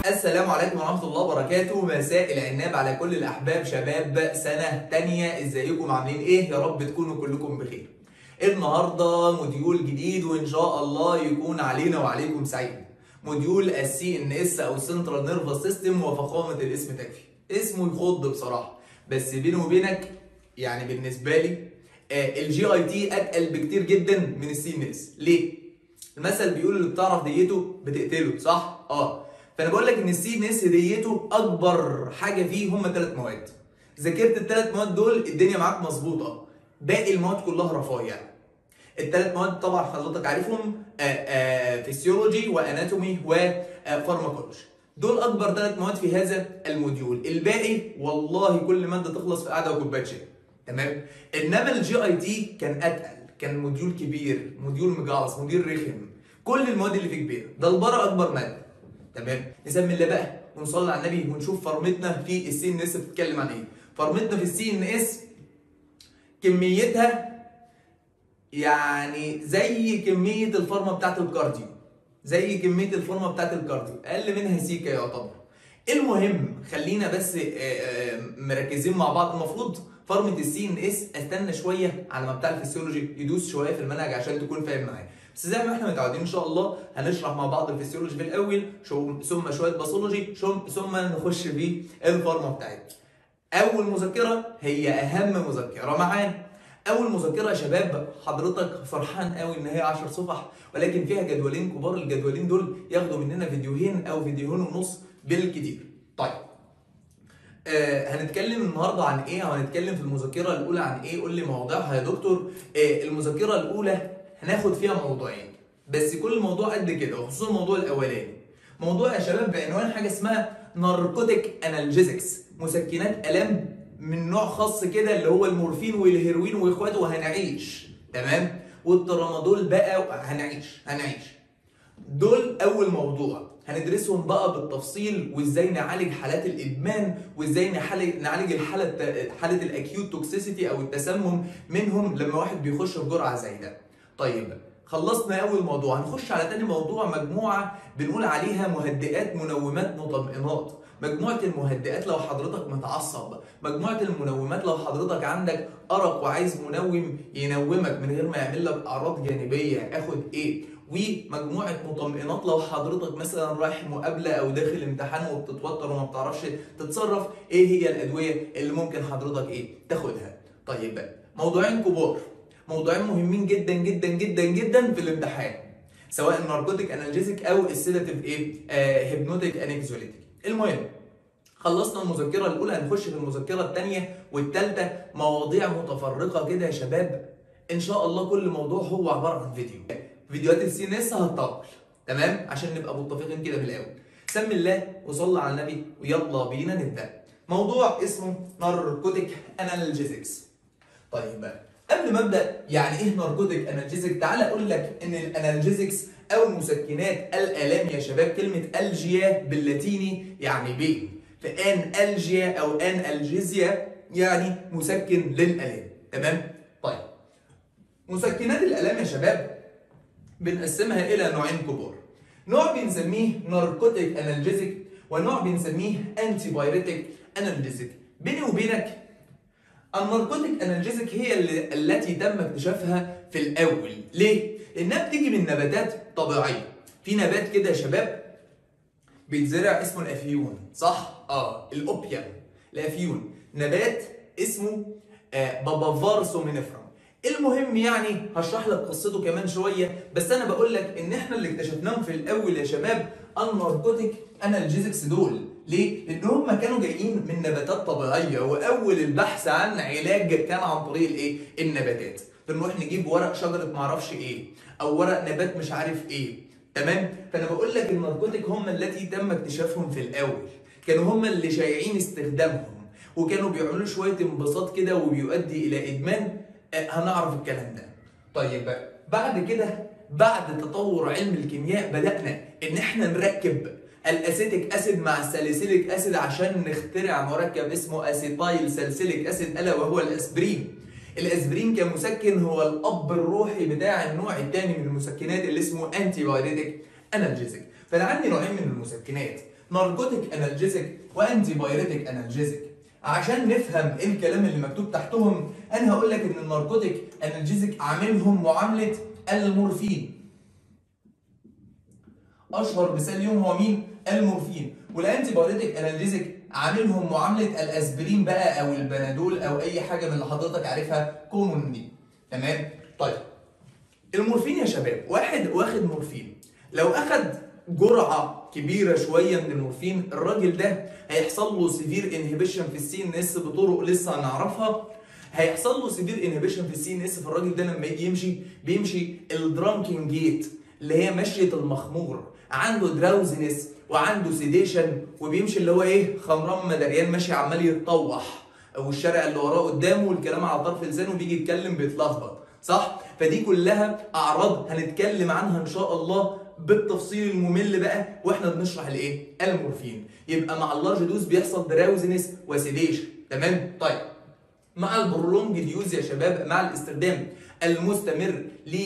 السلام عليكم ورحمة الله وبركاته مساء العناب على كل الأحباب شباب سنة تانية ازيكم عاملين ايه يا رب تكونوا كلكم بخير النهاردة موديول جديد وإن شاء الله يكون علينا وعليكم سعيد موديول السي ان اس او سنترال نيرفس سيستم وفخامة الاسم تكفي اسمه يخض بصراحة بس بيني وبينك يعني بالنسبة لي الجي اي تي اتقل بكتير جدا من السي ان اس ليه؟ المثل بيقول اللي بتعرف ديته بتقتله صح؟ اه فانا بقول لك ان السي ان اس ديته اكبر حاجه فيه هم ثلاث مواد ذاكرت الثلاث مواد دول الدنيا معاك مظبوطه باقي المواد كلها رفايع الثلاث مواد طبعا حضرتك عارفهم فيسيولوجي واناتومي وفارماكولوجي دول اكبر ثلاث مواد في هذا الموديول الباقي والله كل ماده تخلص في قعده وكوبايه شاي تمام انما الجي اي تي كان اتقل كان موديول كبير موديول مجعلص موديول رخم كل المواد اللي فيه كبيره ده البره اكبر ماده تمام نسمي الله بقى ونصلي على النبي ونشوف فرمتنا في السي ان اس بتتكلم عن ايه فرمتنا في السي ان اس كميتها يعني زي كميه الفارما بتاعت الكارديو زي كميه الفارما بتاعت الكارديو اقل منها سيكا يعتبر المهم خلينا بس مركزين مع بعض المفروض فارمة السي ان اس استنى شويه على ما بتاع الفسيولوجي يدوس شويه في المنهج عشان تكون فاهم معايا بس زي ما احنا متعودين ان شاء الله هنشرح مع بعض الفسيولوجي في الاول ثم شويه باثولوجي ثم نخش في الفارما بتاعتنا اول مذكره هي اهم مذكره معانا اول مذكره يا شباب حضرتك فرحان قوي ان هي 10 صفح ولكن فيها جدولين كبار الجدولين دول ياخدوا مننا فيديوهين او فيديوهين ونص بالكتير طيب آه هنتكلم النهارده عن ايه او هنتكلم في المذكره الاولى عن ايه قول لي مواضيعها يا دكتور آه المذكره الاولى هناخد فيها موضوعين بس كل موضوع قد كده وخصوصا الموضوع الاولاني موضوع يا شباب بعنوان حاجه اسمها ناركوتيك انالجيزكس مسكنات الام من نوع خاص كده اللي هو المورفين والهيروين واخواته وهنعيش تمام والترامادول بقى هنعيش هنعيش دول اول موضوع هندرسهم بقى بالتفصيل وازاي نعالج حالات الادمان وازاي نعالج الحاله حاله الاكيوت توكسيسيتي او التسمم منهم لما واحد بيخش في جرعه زي ده طيب خلصنا اول موضوع هنخش على تاني موضوع مجموعه بنقول عليها مهدئات منومات مطمئنات مجموعه المهدئات لو حضرتك متعصب مجموعه المنومات لو حضرتك عندك ارق وعايز منوم ينومك من غير ما يعمل لك اعراض جانبيه اخد ايه ومجموعه مطمئنات لو حضرتك مثلا رايح مقابله او داخل امتحان وبتتوتر وما بتعرفش تتصرف ايه هي الادويه اللي ممكن حضرتك ايه تاخدها طيب موضوعين كبار موضوعين مهمين جدا جدا جدا جدا في الامتحان سواء الناركوتيك انالجيزيك او السيداتيف ايه آه هيبنوتيك انكزوليتيك المهم خلصنا المذكرة الأولى هنخش في المذكرة الثانية والثالثة مواضيع متفرقة كده يا شباب إن شاء الله كل موضوع هو عبارة عن فيديو فيديوهات السي ان اس هتطول تمام عشان نبقى متفقين كده من الأول سمي الله وصلى على النبي ويلا بينا نبدأ موضوع اسمه ناركوتيك انالجيزكس طيب قبل ما ابدا يعني ايه ناركوتيك انالجيزك تعال اقول لك ان الانالجيزكس او مسكنات الالام يا شباب كلمه الجيا باللاتيني يعني بين فان الجيا او ان الجيزيا يعني مسكن للالام تمام طيب مسكنات الالام يا شباب بنقسمها الى نوعين كبار نوع بنسميه ناركوتيك انالجيزك ونوع بنسميه انتي بايريتيك انالجيزك بيني وبينك الناركوتيك انالجيزك هي اللي التي تم اكتشافها في الاول ليه لانها بتيجي من نباتات طبيعيه في نبات كده يا شباب بيتزرع اسمه الافيون صح اه الاوبيوم الافيون نبات اسمه آه بابافار سومينيفرم المهم يعني هشرح لك قصته كمان شويه بس انا بقول لك ان احنا اللي اكتشفناهم في الاول يا شباب الناركوتيك انالجيزكس دول ليه؟ لان هم كانوا جايين من نباتات طبيعيه واول البحث عن علاج كان عن طريق الايه؟ النباتات بنروح نجيب ورق شجره معرفش ايه او ورق نبات مش عارف ايه تمام؟ فانا بقول لك الناركوتيك هم التي تم اكتشافهم في الاول كانوا هم اللي شايعين استخدامهم وكانوا بيعملوا شويه انبساط كده وبيؤدي الى ادمان هنعرف الكلام ده طيب بعد كده بعد تطور علم الكيمياء بدأنا ان احنا نركب الاسيتيك اسيد مع الساليسيليك اسيد عشان نخترع مركب اسمه اسيتايل سالسيليك اسيد الا وهو الاسبرين الاسبرين كمسكن هو الاب الروحي بتاع النوع الثاني من المسكنات اللي اسمه انتي بايريتيك انالجيزيك فانا عندي نوعين من المسكنات ناركوتيك انالجيزك وانتي بايريتك انالجيزك عشان نفهم ايه الكلام اللي مكتوب تحتهم انا هقول لك ان الناركوتيك انالجيزك عاملهم معامله المورفين اشهر مثال ليهم هو مين المورفين والانتي بايريتك انالجيزك عاملهم معامله الاسبرين بقى او البنادول او اي حاجه من اللي حضرتك عارفها كومون دي تمام طيب المورفين يا شباب واحد واخد مورفين لو اخد جرعه كبيره شويه من المورفين الراجل ده هيحصل له سيفير انهبيشن في السي ان اس بطرق لسه هنعرفها هيحصل له سيفير انهبيشن في السي ان اس فالراجل ده لما يجي يمشي بيمشي الدرانكين جيت اللي هي مشيه المخمور عنده دراوزنس وعنده سيديشن وبيمشي اللي هو ايه خمران مدريان ماشي عمال يتطوح والشارع اللي وراه قدامه والكلام على طرف لسانه بيجي يتكلم بيتلخبط صح فدي كلها اعراض هنتكلم عنها ان شاء الله بالتفصيل الممل بقى واحنا بنشرح الايه المورفين يبقى مع اللارج دوز بيحصل دراوزنس وسيديشن تمام طيب مع البرولونج يوز يا شباب مع الاستخدام المستمر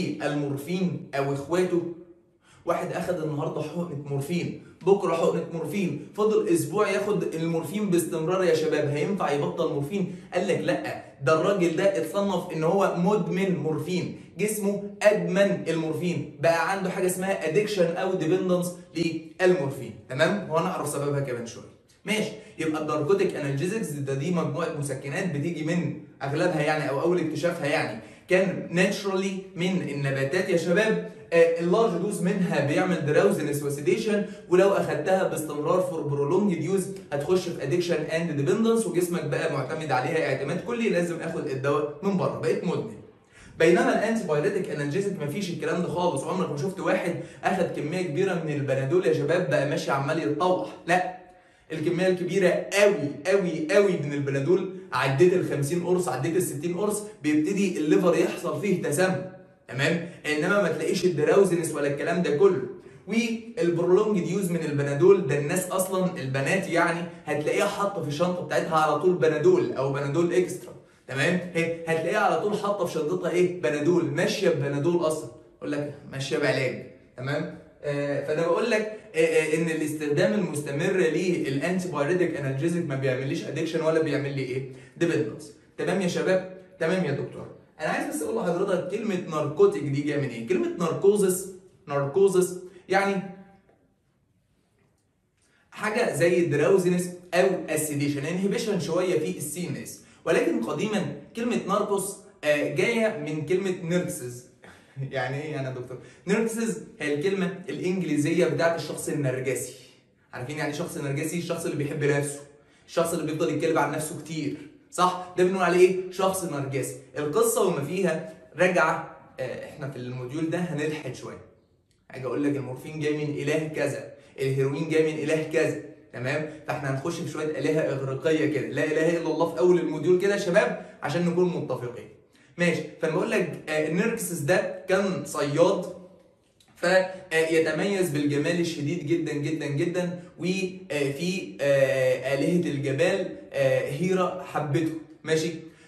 للمورفين او اخواته واحد اخد النهارده حقنه مورفين بكره حقنه مورفين فضل اسبوع ياخد المورفين باستمرار يا شباب هينفع يبطل مورفين قال لك لا ده الراجل ده اتصنف ان هو مدمن مورفين جسمه ادمن المورفين بقى عنده حاجه اسمها ادكشن او ديبندنس للمورفين تمام وهنعرف سببها كمان شويه ماشي يبقى الناركوتيك انالجيزكس ده دي مجموعه مسكنات بتيجي من اغلبها يعني او اول اكتشافها يعني كان ناتشرالي من النباتات يا شباب اللارج دوز منها بيعمل دراوزنس وسيديشن ولو اخدتها باستمرار فور برولونج يوز هتخش في ادكشن اند ديبندنس وجسمك بقى معتمد عليها اعتماد كلي لازم اخد الدواء من بره بقيت مدمن بينما الانتي بايريتك انالجيزك مفيش الكلام ده خالص عمرك ما شفت واحد اخد كميه كبيره من البنادول يا شباب بقى ماشي عمال يتطوح لا الكميه الكبيره قوي قوي قوي من البنادول عديت ال 50 قرص عديت ال 60 قرص بيبتدي الليفر يحصل فيه تسمم تمام انما ما تلاقيش الدراوزنس ولا الكلام ده كله والبرولونج يوز من البنادول ده الناس اصلا البنات يعني هتلاقيها حاطه في الشنطه بتاعتها على طول بنادول او بنادول اكسترا تمام هتلاقيها على طول حاطه في شنطتها ايه بنادول ماشيه ببنادول اصلا اقول لك ماشيه بعلاج تمام آه فانا بقول لك آه آه ان الاستخدام المستمر للانتي بايريتك انالجيزك ما بيعمليش ادكشن ولا بيعمل لي ايه ديبندنس تمام يا شباب تمام يا دكتور انا عايز بس اقول لحضرتك كلمه ناركوتيك دي جايه من ايه كلمه ناركوزس ناركوزس يعني حاجه زي الدراوزنس او السيديشن انهبيشن شويه في السي ان اس ولكن قديما كلمه ناركوس جايه من كلمه نيركسز يعني ايه انا دكتور نيركسز هي الكلمه الانجليزيه بتاعت الشخص النرجسي عارفين يعني شخص نرجسي الشخص اللي بيحب نفسه الشخص اللي بيفضل يتكلم عن نفسه كتير صح ده بنقول عليه ايه شخص نرجسي القصه وما فيها راجعه احنا في الموديول ده هنلحد شويه هاجي اقول لك المورفين جاي من اله كذا الهيروين جاي من اله كذا تمام فاحنا هنخش في شويه الهه اغريقيه كده لا اله الا الله في اول الموديول كده يا شباب عشان نكون متفقين ماشي فانا بقول لك النيركسس ده كان صياد فيتميز بالجمال الشديد جدا جدا جدا وفي آلهة الجبال هيرا حبته ماشي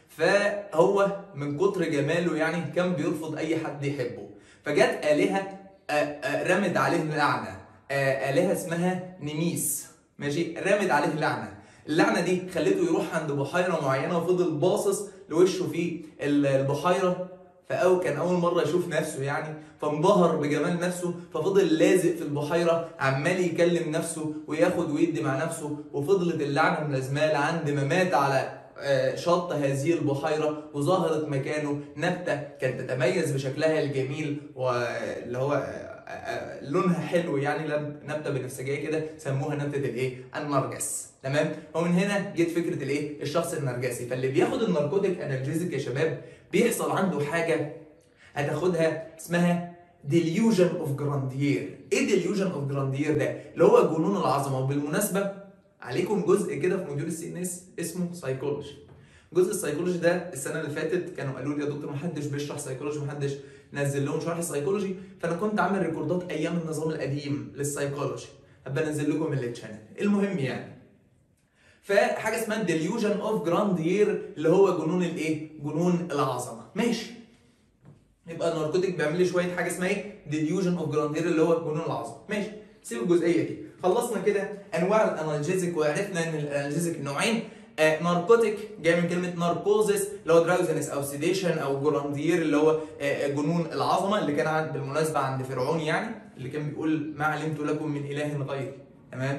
فهو من كتر جماله يعني كان بيرفض اي حد يحبه فجت آلهة رمت عليه لعنة آلهة اسمها نميس ماشي رمت عليه لعنة اللعنة دي خلته يروح عند بحيرة معينة وفضل باصص لوشه في البحيرة فأو كان أول مرة يشوف نفسه يعني فانبهر بجمال نفسه ففضل لازق في البحيرة عمال يكلم نفسه وياخد ويدي مع نفسه وفضلت اللعنة ملازماه لعند ما مات على شط هذه البحيرة وظهرت مكانه نبتة كانت تتميز بشكلها الجميل واللي هو لونها حلو يعني نبته بنفسجيه كده سموها نبته الايه؟ النرجس تمام؟ ومن هنا جت فكره الايه؟ الشخص النرجسي فاللي بياخد الناركوتيك انالجيزك يا شباب بيحصل عنده حاجه هتاخدها اسمها ديليوجن اوف جراندير ايه ديليوجن اوف جراندير ده؟ اللي هو جنون العظمه وبالمناسبه عليكم جزء كده في موديول السي ان اس اسمه سايكولوجي جزء السايكولوجي ده السنه اللي فاتت كانوا قالوا لي يا دكتور ما حدش بيشرح سايكولوجي ما حدش نزل لهم شرح السايكولوجي فانا كنت عامل ريكوردات ايام النظام القديم للسايكولوجي هبقى انزل لكم التشانل المهم يعني فحاجه اسمها ديليوجن اوف جراندير اللي هو جنون الايه جنون العظمه ماشي يبقى الناركوتيك بيعمل لي شويه حاجه اسمها ايه ديليوجن اوف جراندير اللي هو جنون العظمه ماشي سيب الجزئيه دي خلصنا كده انواع الانالجيزك وعرفنا ان الانالجيزك نوعين آه ناركوتيك جاي من كلمه ناركوزس اللي هو دراوزنس او سيديشن او جراندير اللي هو آه جنون العظمه اللي كان عند بالمناسبه عند فرعون يعني اللي كان بيقول ما علمت لكم من اله غيري تمام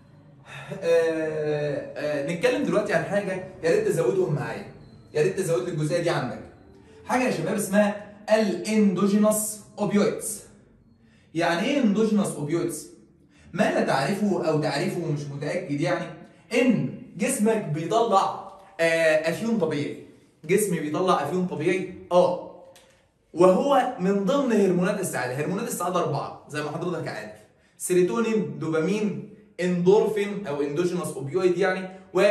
آه آه نتكلم دلوقتي عن حاجه يا ريت تزودهم معايا يا ريت تزود لي الجزئيه دي عندك حاجه يا شباب اسمها الاندوجينوس اوبيويدز يعني ايه اندوجينوس اوبيويدز ما لا تعرفه او تعرفه ومش متاكد يعني ان جسمك بيطلع آه افيون طبيعي جسمي بيطلع افيون طبيعي اه وهو من ضمن هرمونات السعاده هرمونات السعاده اربعه زي ما حضرتك عارف سيروتونين دوبامين اندورفين او اندوجينوس اوبيويد يعني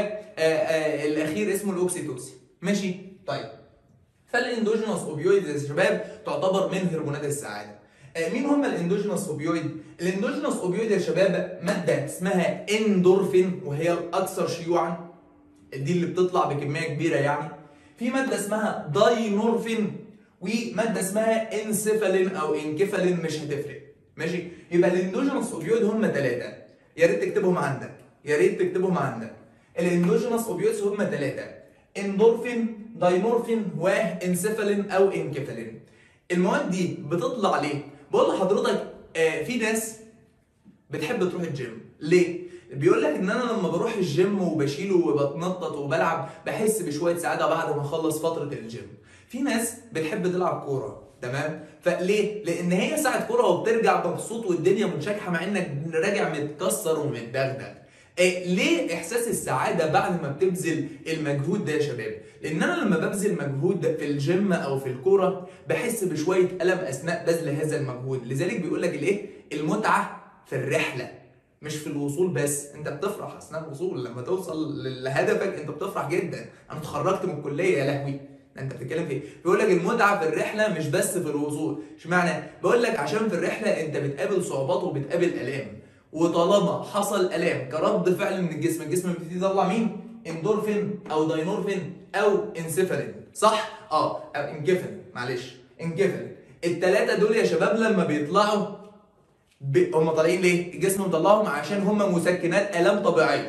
والاخير اسمه الاوكسيتوسين ماشي طيب فالاندوجينوس اوبيويد يا شباب تعتبر من هرمونات السعاده مين هم الاندوجينوس اوبيويد الاندوجينوس اوبيويد يا شباب ماده اسمها اندورفين وهي الاكثر شيوعا دي اللي بتطلع بكميه كبيره يعني في ماده اسمها داينورفين وماده اسمها انسيفالين او انكفالين مش هتفرق ماشي يبقى الاندوجينوس اوبيويد هم ثلاثه يا ريت تكتبهم عندك يا ريت تكتبهم عندك الاندوجينوس اوبيويدز هم ثلاثه اندورفين داينورفين وانسيفالين او انكفالين المواد دي بتطلع ليه بقول لحضرتك آه في ناس بتحب تروح الجيم ليه بيقول لك ان انا لما بروح الجيم وبشيل وبتنطط وبلعب بحس بشويه سعاده بعد ما اخلص فتره الجيم في ناس بتحب تلعب كوره تمام فليه لان هي ساعه كوره وبترجع مبسوط والدنيا منشكحه مع انك راجع متكسر ومتدغدغ إيه ليه احساس السعاده بعد ما بتبذل المجهود ده يا شباب لان انا لما ببذل مجهود في الجيم او في الكوره بحس بشويه الم اثناء بذل هذا المجهود لذلك بيقول لك الايه المتعه في الرحله مش في الوصول بس انت بتفرح اثناء الوصول لما توصل لهدفك انت بتفرح جدا انا اتخرجت من الكليه يا لهوي ده انت بتتكلم في ايه؟ بيقول لك المتعه في الرحله مش بس في الوصول، اشمعنى؟ بيقول لك عشان في الرحله انت بتقابل صعوبات وبتقابل الام، وطالما حصل الام كرد فعل من الجسم، الجسم بيبتدي يطلع مين؟ اندورفين او داينورفين او انسيفالين، صح؟ اه او انكفالين معلش انكفالين. الثلاثه دول يا شباب لما بيطلعوا ب... هم طالعين ليه؟ الجسم مطلعهم عشان هم مسكنات الام طبيعيه.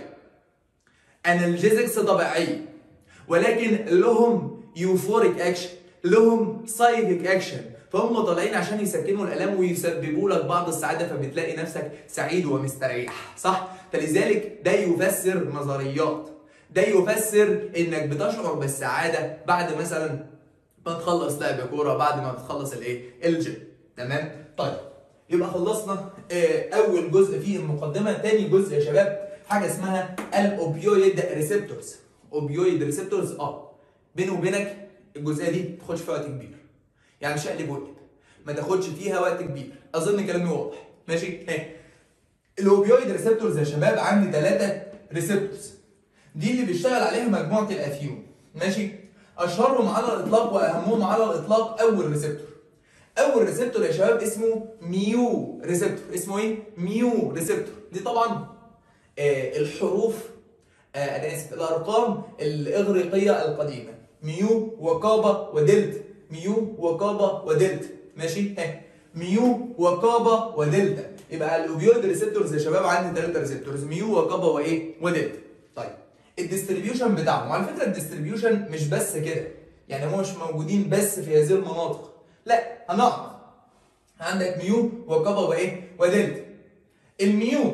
انالجيزكس طبيعيه. ولكن لهم يوفوريك اكشن لهم سايكيك اكشن فهم طالعين عشان يسكنوا الالام ويسببوا لك بعض السعاده فبتلاقي نفسك سعيد ومستريح صح فلذلك ده يفسر نظريات ده يفسر انك بتشعر بالسعاده بعد مثلا ما تخلص لعب كوره بعد ما بتخلص الايه الجيم تمام طيب يبقى خلصنا اول جزء في المقدمه تاني جزء يا شباب حاجه اسمها الاوبيويد ريسبتورز اوبيويد ريسبتورز اه بيني وبينك الجزئيه دي ما تاخدش فيها وقت كبير يعني شقلب وقت ما تاخدش فيها وقت كبير اظن كلامي واضح ماشي ايه الاوبيويد ريسبتورز يا شباب عندي ثلاثه ريسبتورز دي اللي بيشتغل عليها مجموعه الافيون ماشي اشهرهم على الاطلاق واهمهم على الاطلاق اول ريسبتور اول ريسبتور يا شباب اسمه ميو ريسبتور اسمه ايه ميو ريسبتور دي طبعا آه الحروف آه انا اسف الارقام الاغريقيه القديمه ميو وكابا ودلتا ميو وكابا ودلتا ماشي ها ميو وكابا ودلتا يبقى الاوبيويد ريسبتورز يا شباب عندي ثلاثه ريسبتورز ميو وكابا وايه ودلتا طيب الديستريبيوشن بتاعهم وعلى فكره الديستريبيوشن مش بس كده يعني هم مش موجودين بس في هذه المناطق لا هنعرف عندك ميو وكابا وايه ودلتا الميو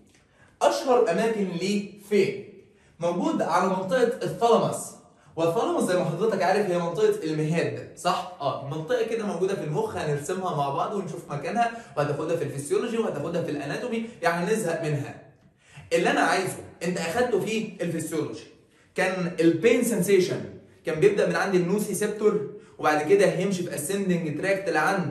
اشهر اماكن ليه فين موجود على منطقه الثالاموس والثالاموس زي ما حضرتك عارف هي منطقه المهاد صح اه منطقه كده موجوده في المخ هنرسمها مع بعض ونشوف مكانها وهتاخدها في الفسيولوجي وهتاخدها في الاناتومي يعني نزهق منها اللي انا عايزه انت اخدته في الفسيولوجي كان البين سنسيشن كان بيبدا من عند النوسيسبتور وبعد كده هيمشي في اسندنج تراكت لعند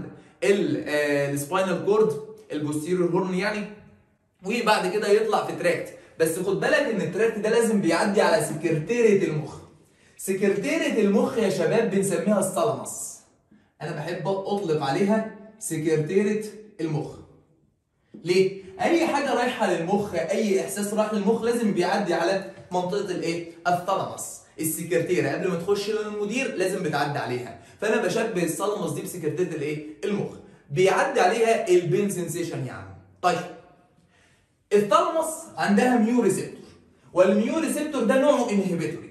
السباينال كورد البوستيريور هورن يعني وبعد كده يطلع في تراكت بس خد بالك ان التراكت ده لازم بيعدي على سكرتيرة المخ سكرتيرة المخ يا شباب بنسميها الثالاموس انا بحب اطلق عليها سكرتيرة المخ ليه اي حاجه رايحه للمخ اي احساس رايح للمخ لازم بيعدي على منطقه الايه الثالاموس السكرتيره قبل ما تخش للمدير لازم بتعدي عليها فانا بشبه الثالاموس دي بسكرتيره الايه المخ بيعدي عليها البين سنسيشن يعني طيب الثالموس عندها ميو ريسبتور والميو ريسبتور ده نوعه انهبيتوري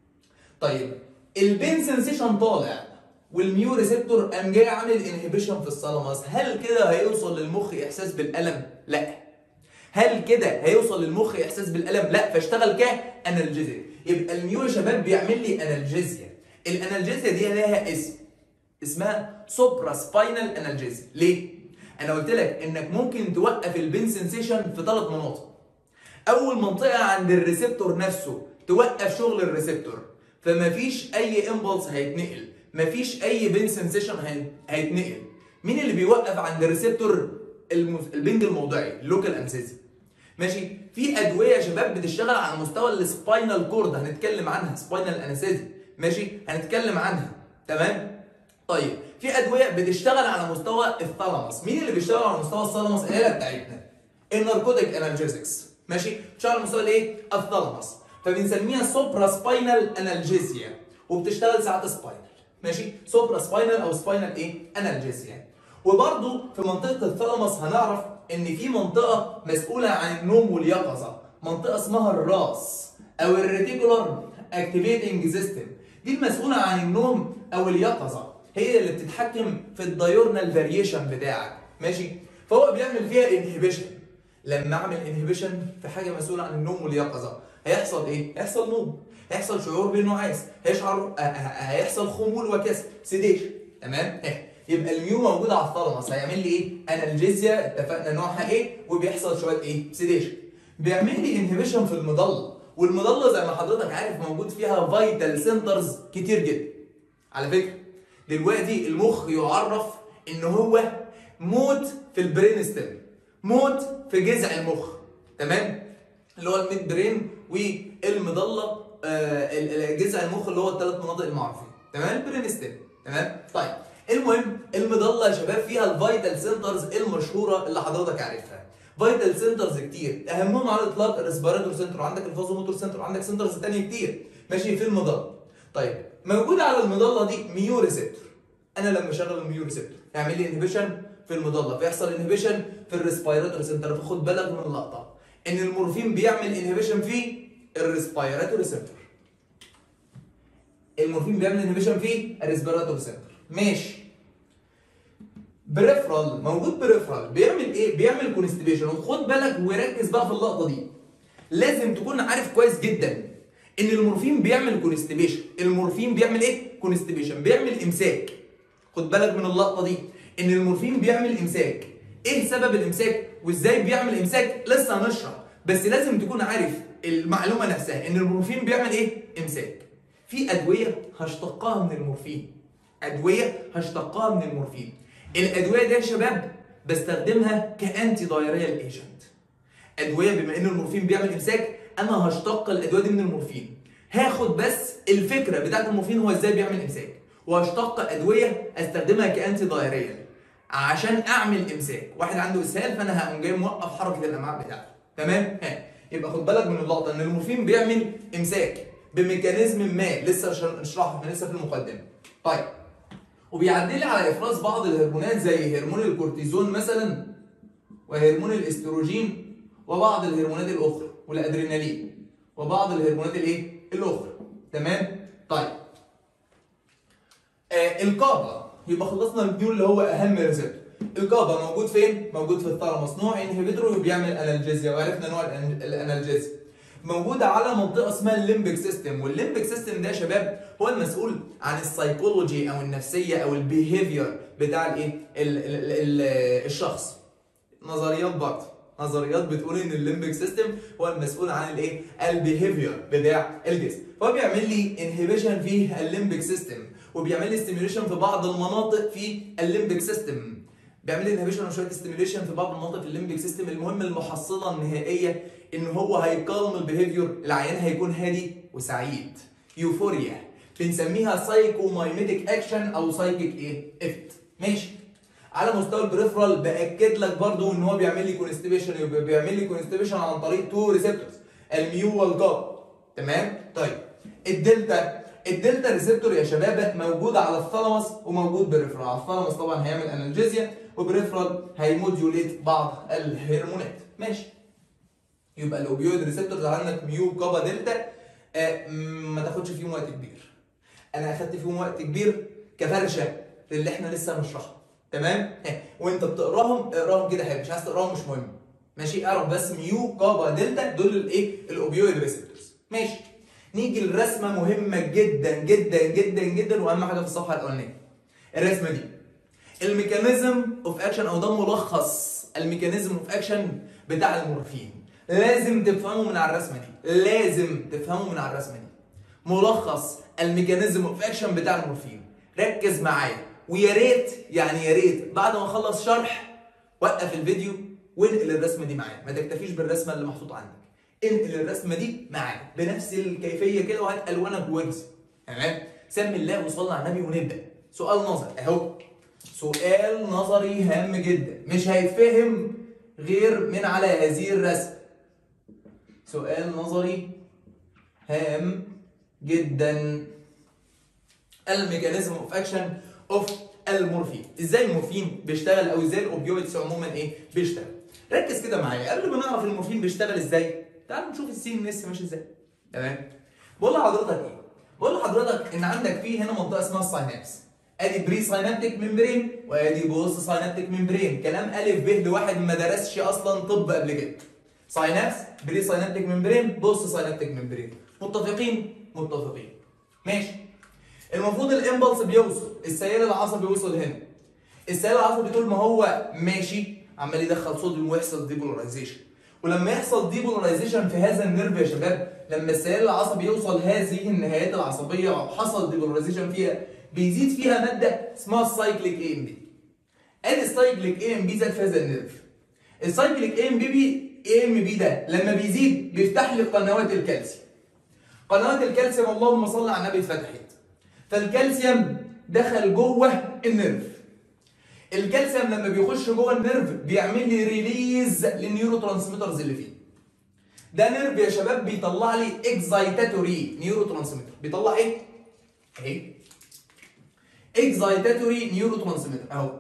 طيب البين سنسيشن طالع والميو ريسبتور قام جاي عامل انهبيشن في الثالاموس هل كده هيوصل للمخ احساس بالالم لا هل كده هيوصل للمخ احساس بالالم لا فاشتغل كانالجيزيا يبقى الميو يا شباب بيعمل لي انالجيزيا الانالجيزيا دي لها اسم اسمها سوبرا سباينال انالجيزيا ليه انا قلت لك انك ممكن توقف البين سنسيشن في ثلاث مناطق اول منطقه عند الريسبتور نفسه توقف شغل الريسبتور فمفيش اي امبلس هيتنقل مفيش اي بين سنسيشن هيتنقل مين اللي بيوقف عند الريسبتور البنج الموضعي اللوكال انسيزي ماشي في ادويه يا شباب بتشتغل على مستوى السباينال كورد هنتكلم عنها سباينال انستيزي ماشي هنتكلم عنها تمام طيب في ادويه بتشتغل على مستوى الثالاموس مين اللي بيشتغل على مستوى الثالاموس العيله بتاعتنا الناركوتيك انالجيزكس ماشي بتشتغل على مستوى الايه الثالاموس فبنسميها سوبرا سباينال انالجيزيا وبتشتغل ساعات سباينال ماشي سوبرا سباينال او سباينال ايه انالجيزيا وبرضو في منطقه الثالاموس هنعرف ان في منطقه مسؤوله عن النوم واليقظه منطقه اسمها الراس او الريتيكولار اكتيفيتنج سيستم دي المسؤوله عن النوم او اليقظه هي اللي بتتحكم في الدايورنال فاريشن بتاعك ماشي فهو بيعمل فيها انهبيشن لما اعمل انهبيشن في حاجه مسؤوله عن النوم واليقظه هيحصل ايه هيحصل نوم هيحصل شعور بالنعاس هيشعر هيحصل خمول وكسل سيديشن تمام يبقى الميو موجود على الثالاموس هيعمل لي ايه انالجيزيا اتفقنا نوعها ايه وبيحصل شويه ايه سيديشن بيعمل لي انهبيشن في المضله والمضله زي ما حضرتك عارف موجود فيها فايتال سنترز كتير جدا على فكره دلوقتي المخ يعرف ان هو موت في البرين ستيم موت في جذع المخ تمام اللي هو الميد برين والمضله آه جذع المخ اللي هو الثلاث مناطق المعروفين تمام البرين ستيم تمام طيب المهم المضله يا شباب فيها الفايتال سنترز المشهوره اللي حضرتك عارفها فايتال سنترز كتير اهمهم على الاطلاق الريسبيراتور سنتر عندك الفازوموتور سنتر وعندك سنترز ثانيه كتير ماشي في المضله طيب موجود على المضله دي ميو ريسبتور انا لما اشغل الميو ريسبتور يعمل لي انهبيشن في المضله فيحصل انهبيشن في الريسبيراتور سنتر فخد بالك من اللقطه ان المورفين بيعمل انهبيشن في الريسبيراتور ريسبتور المورفين بيعمل انهبيشن في الريسبيراتور سنتر ماشي بريفرال موجود بريفرال بيعمل ايه بيعمل كونستيبيشن وخد بالك وركز بقى في اللقطه دي لازم تكون عارف كويس جدا ان المورفين بيعمل كونستيبيشن المورفين بيعمل ايه كونستيبيشن بيعمل امساك خد بالك من اللقطه دي ان المورفين بيعمل امساك ايه سبب الامساك وازاي بيعمل امساك لسه هنشرح بس لازم تكون عارف المعلومه نفسها ان المورفين بيعمل ايه امساك في ادويه هشتقها من المورفين ادويه هشتقها من المورفين الادويه دي يا شباب بستخدمها كانتي دايريال ايجنت ادويه بما ان المورفين بيعمل امساك انا هشتق الادويه دي من المورفين هاخد بس الفكره بتاعت المورفين هو ازاي بيعمل امساك وهشتق ادويه استخدمها كانتي دايريال عشان اعمل امساك واحد عنده اسهال فانا هقوم جاي موقف حركه الامعاء بتاعته تمام ها يبقى خد بالك من اللقطه ان المورفين بيعمل امساك بميكانيزم ما لسه نشرحه احنا لسه في المقدمه طيب وبيعدي لي على افراز بعض الهرمونات زي هرمون الكورتيزون مثلا وهرمون الاستروجين وبعض الهرمونات الاخرى والادرينالين وبعض الهرمونات الايه الاخرى تمام طيب آه الكابا يبقى خلصنا النيو اللي هو اهم ريسبتور الكابا موجود فين موجود في الثالاموس نوع انهبيتور وبيعمل انالجيزيا وعرفنا نوع الانالجيزيا موجوده على منطقه اسمها الليمبك سيستم والليمبك سيستم ده يا شباب هو المسؤول عن السايكولوجي او النفسيه او البيهيفير بتاع الايه الشخص نظريات برضه نظريات بتقول ان الليمبك سيستم هو المسؤول عن الايه البيهيفير بتاع الجسم فهو بيعمل لي انهبيشن في الليمبك سيستم وبيعمل لي ستيميوليشن في بعض المناطق في الليمبك سيستم بيعمل لي انهبيشن وشويه ستيميوليشن في بعض المناطق في الليمبك سيستم المهم المحصله النهائيه ان هو هيقاوم البيهيفير العيان هيكون هادي وسعيد يوفوريا بنسميها سايكومايميتيك اكشن او سايكيك ايه افكت ماشي على مستوى البريفرال باكد لك برضو ان هو بيعمل لي كونستيبيشن يبقى بيعمل لي كونستيبيشن عن طريق تو ريسبتورز الميو والجاب تمام طيب الدلتا الدلتا ريسبتور يا شباب موجود على الثالاموس وموجود بريفرال على الثالاموس طبعا هيعمل انالجيزيا وبريفرال هيموديوليت بعض الهرمونات ماشي يبقى الاوبيويد ريسبتورز عندك ميو كابا دلتا آه م- ما تاخدش فيهم وقت كبير انا اخدت فيهم وقت كبير كفرشه للي احنا لسه هنشرحه تمام ها، وانت بتقراهم اقراهم كده حلو مش عايز تقراهم مش مهم ماشي اعرف بس ميو كابا دلتا دول الايه الاوبيويد ريسبتورز ماشي نيجي لرسمه مهمه جدا جدا جدا جدا واهم حاجه في الصفحه الاولانيه الرسمه دي الميكانيزم اوف اكشن او ده ملخص الميكانيزم اوف اكشن بتاع المورفين لازم تفهمه من على الرسمه دي لازم تفهمه من على الرسمه دي ملخص الميكانيزم اوف اكشن بتاع المورفين ركز معايا ويا ريت يعني يا ريت بعد ما اخلص شرح وقف الفيديو وانقل الرسمه دي معايا ما تكتفيش بالرسمه اللي محطوطه عندك انقل الرسمه دي معايا بنفس الكيفيه كده وهات الوانك وارسم تمام سمي الله وصلي على النبي ونبدا سؤال نظري اهو سؤال نظري هام جدا مش هيتفهم غير من على هذه الرسمه سؤال نظري هام جدا الميكانيزم اوف اكشن اوف المورفين ازاي المورفين بيشتغل او ازاي الاوبيويدز عموما ايه بيشتغل ركز كده معايا قبل ما نعرف المورفين بيشتغل ازاي تعال نشوف السي ان اس ماشي ازاي تمام بقول لحضرتك ايه بقول لحضرتك ان عندك في هنا منطقه اسمها الساينابس ادي بري ساينابتيك ممبرين وادي بوست ساينابتيك ممبرين كلام الف ب لواحد ما درسش اصلا طب قبل كده ساينابس بري ساينابتيك ممبرين بوست ساينابتيك ممبرين متفقين متفقين ماشي المفروض الامبلس بيوصل السيال العصبي يوصل هنا السيال العصبي طول ما هو ماشي عمال يدخل صوديوم ويحصل ديبولاريزيشن ولما يحصل ديبولاريزيشن في هذا النيرف يا شباب لما السيال العصبي يوصل هذه النهايات العصبيه وحصل ديبولاريزيشن فيها بيزيد فيها ماده اسمها السايكليك اي ام بي ادي السايكليك اي ام بي زاد في هذا النيرف السايكليك اي ام بي بي اي ام بي ده لما بيزيد بيفتح لي قنوات الكالسيوم قنوات الكالسيوم اللهم صل على النبي اتفتحت فالكالسيوم دخل جوه النيرف الكالسيوم لما بيخش جوه النيرف بيعمل لي ريليز للنيورو ترانسميترز اللي فيه ده نيرف يا شباب بيطلع لي اكزايتاتوري نيورو ترانسميتر بيطلع ايه اهي اكزايتاتوري نيورو ترانسميتر اهو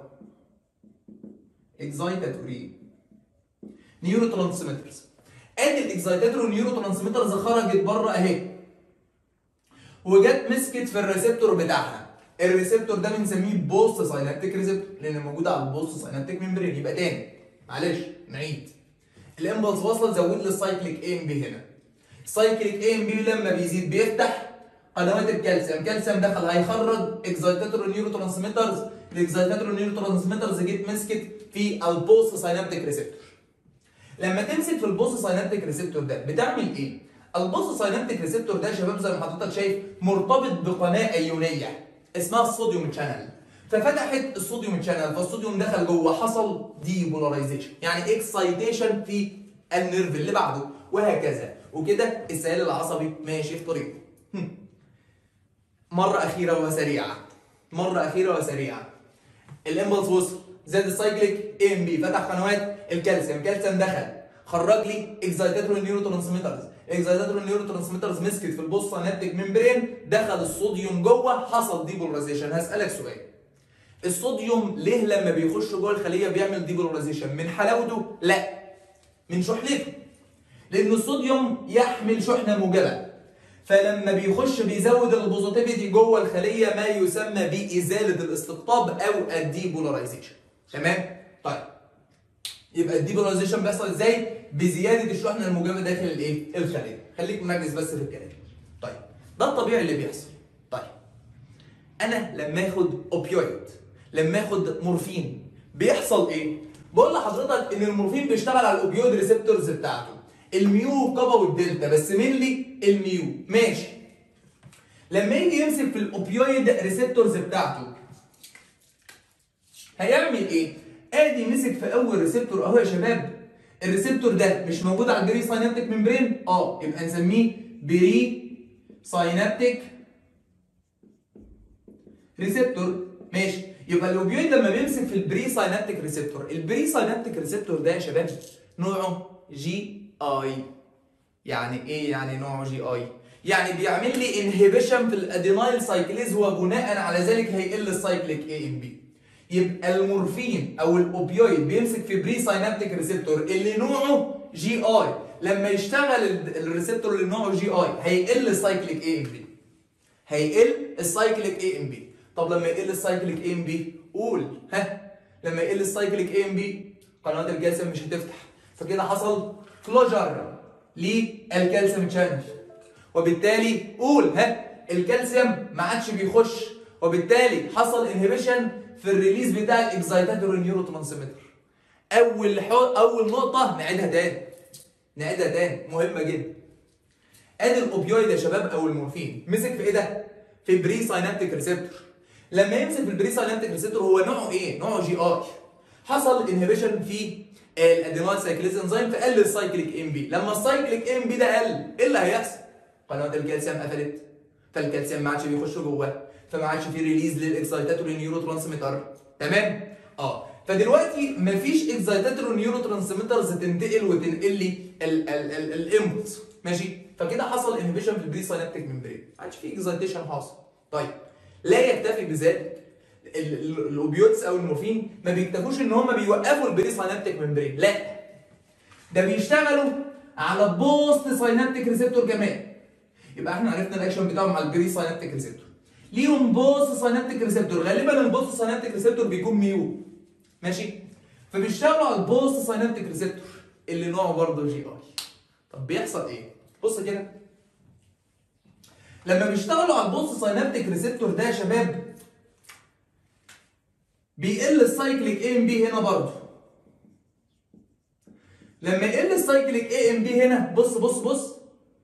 اكزايتاتوري نيورو ترانسميترز ادي الاكزايتاتوري نيورو ترانسميترز خرجت بره اهي وجت مسكت في الريسبتور بتاعها الريسبتور ده بنسميه بوست ساينابتيك ريسبتور لان موجود على البوست ساينابتيك ممبرين يبقى تاني معلش نعيد الامبلس واصله زود لي السايكليك اي ام بي هنا السايكليك اي ام بي لما بيزيد بيفتح قنوات الكالسيوم كالسيوم دخل هيخرج اكزايتاتور نيورو ترانسميترز الاكزايتاتور نيورو ترانسميترز جيت مسكت في البوست ساينابتيك ريسبتور لما تمسك في البوست ساينابتيك ريسبتور ده بتعمل ايه البوست ساينابتيك ريسبتور ده يا شباب زي ما حضرتك شايف مرتبط بقناه ايونيه اسمها الصوديوم شانل ففتحت الصوديوم شانل فالصوديوم دخل جوه حصل دي بولاريزيشن يعني اكسايتيشن في النيرف اللي بعده وهكذا وكده السيال العصبي ماشي في طريقه هم. مره اخيره وسريعه مره اخيره وسريعه الامبلس وصل زاد السايكليك اي ام بي فتح قنوات الكالسيوم الكالسيوم دخل خرج لي اكزايتاتور نيورو ترانسميترز اكزايتاتور نيورو ترانسميترز مسكت في البوست سينابتيك ممبرين دخل الصوديوم جوه حصل ديبولاريزيشن هسالك سؤال الصوديوم ليه لما بيخش جوه الخليه بيعمل ديبولاريزيشن من حلاوته لا من شحنته لان الصوديوم يحمل شحنه موجبه فلما بيخش بيزود البوزيتيفيتي جوه الخليه ما يسمى بازاله الاستقطاب او الديبولاريزيشن تمام طيب يبقى الديبولاريزيشن بيحصل ازاي بزياده الشحنه الموجبه داخل الايه الخليه خليك مركز بس في الكلام طيب ده الطبيعي اللي بيحصل طيب انا لما اخد اوبيويد لما اخد مورفين بيحصل ايه بقول لحضرتك ان المورفين بيشتغل على الاوبيويد ريسبتورز بتاعته الميو كابا والدلتا بس مين لي الميو ماشي لما يجي يمسك في الاوبيويد ريسبتورز بتاعته هيعمل ايه ادي مسك في اول ريسبتور اهو يا شباب الريسبتور ده مش موجود على البري ساينابتيك ممبرين اه يبقى نسميه بري ساينابتيك ريسبتور ماشي يبقى الاوبيويد لما بيمسك في البري ساينابتيك ريسبتور البري ساينابتيك ريسبتور ده يا شباب نوعه جي اي يعني ايه يعني نوعه جي اي يعني بيعمل لي انهبيشن في الادينايل سايكليز وبناء على ذلك هيقل السايكليك اي ام بي يبقى المورفين او الاوبيويد بيمسك في بري ساينابتيك ريسبتور اللي نوعه جي اي لما يشتغل ال- الريسبتور اللي نوعه جي اي هيقل السايكليك اي ام بي هيقل السايكليك اي ام بي طب لما يقل السايكليك اي ام بي قول ها لما يقل السايكليك اي ام بي قنوات الكالسيوم مش هتفتح فكده حصل كلوجر للكالسيوم شانل وبالتالي قول ها الكالسيوم ما عادش بيخش وبالتالي حصل انهبيشن في الريليز بتاع الاكسايتاتوري نيورو ترانسميتر اول حو... اول نقطه نعيدها تاني نعيدها تاني مهمه جدا ادي الاوبيويد يا شباب او المورفين مسك في ايه ده في بري ساينابتيك ريسبتور لما يمسك في البري ساينابتيك ريسبتور هو نوعه ايه نوعه جي اي حصل انهبيشن في الادينويد سايكليز انزيم فقل السايكليك ام بي لما السايكليك ام بي ده قل ايه اللي هيحصل قنوات الكالسيوم قفلت فالكالسيوم ما عادش بيخش جوه فما عادش في ريليز للاكسايتاتوري نيورو ترانسميتر تمام اه فدلوقتي مفيش اكسايتاتوري نيورو ترانسميترز تنتقل وتنقل لي الانبوت ماشي فكده حصل انهبيشن في البري ساينابتيك ممبرين ما عادش في اكسايتيشن حاصل طيب لا يكتفي بذلك ال- ال- الاوبيوتس او المورفين ما بيكتفوش ان هم بيوقفوا البري ساينابتيك ممبرين لا ده بيشتغلوا على بوست ساينابتيك ريسبتور كمان يبقى احنا عرفنا الاكشن بتاعهم على البري ساينابتيك ريسبتور ليهم بوست ساينابتيك ريسبتور غالبا البوست ساينابتيك ريسبتور بيكون ميو ماشي فبيشتغلوا على البوست ساينابتيك ريسبتور اللي نوعه برضه جي اي طب بيحصل ايه بص كده لما بيشتغلوا على البوست ساينابتيك ريسبتور ده يا شباب بيقل السايكليك اي ام بي هنا برضه لما يقل السايكليك اي ام بي هنا بص بص بص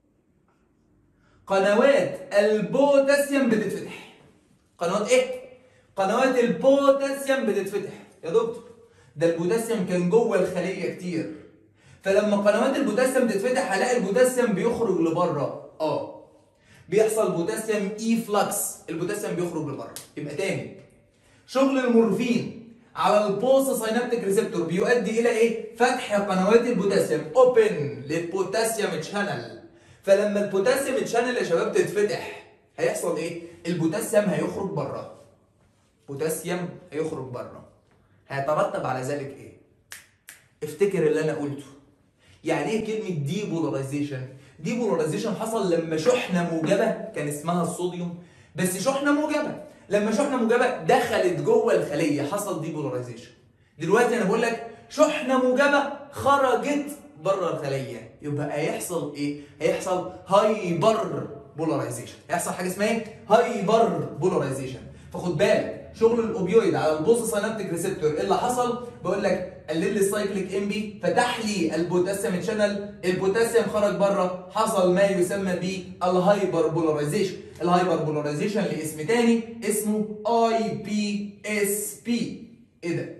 قنوات البوتاسيوم بتتفتح قنوات ايه قنوات البوتاسيوم بتتفتح يا دكتور ده البوتاسيوم كان جوه الخليه كتير فلما قنوات البوتاسيوم تتفتح هلاقي البوتاسيوم بيخرج لبره اه بيحصل بوتاسيوم اي فلكس البوتاسيوم بيخرج لبره يبقى تاني شغل المورفين على البوست ساينابتيك ريسبتور بيؤدي الى ايه فتح قنوات البوتاسيوم اوبن للبوتاسيوم تشانل فلما البوتاسيوم تشانل يا شباب تتفتح هيحصل ايه البوتاسيوم هيخرج بره بوتاسيوم هيخرج بره هيترتب على ذلك ايه افتكر اللي انا قلته يعني ايه كلمه ديبولاريزيشن ديبولاريزيشن حصل لما شحنه موجبه كان اسمها الصوديوم بس شحنه موجبه لما شحنه موجبه دخلت جوه الخليه حصل ديبولاريزيشن دلوقتي انا بقول لك شحنه موجبه خرجت بره الخليه يبقى هيحصل ايه هيحصل هايبر بولاريزيشن هيحصل حاجه اسمها ايه هايبر بولاريزيشن فخد بالك شغل الاوبيويد على البوست ساينابتيك ريسبتور ايه اللي حصل بقول لك قلل لي السايكليك ام بي فتح لي البوتاسيوم شانل البوتاسيوم خرج بره حصل ما يسمى بالهايبر بولاريزيشن الهايبر بولاريزيشن لاسم تاني اسمه اي بي اس بي ايه ده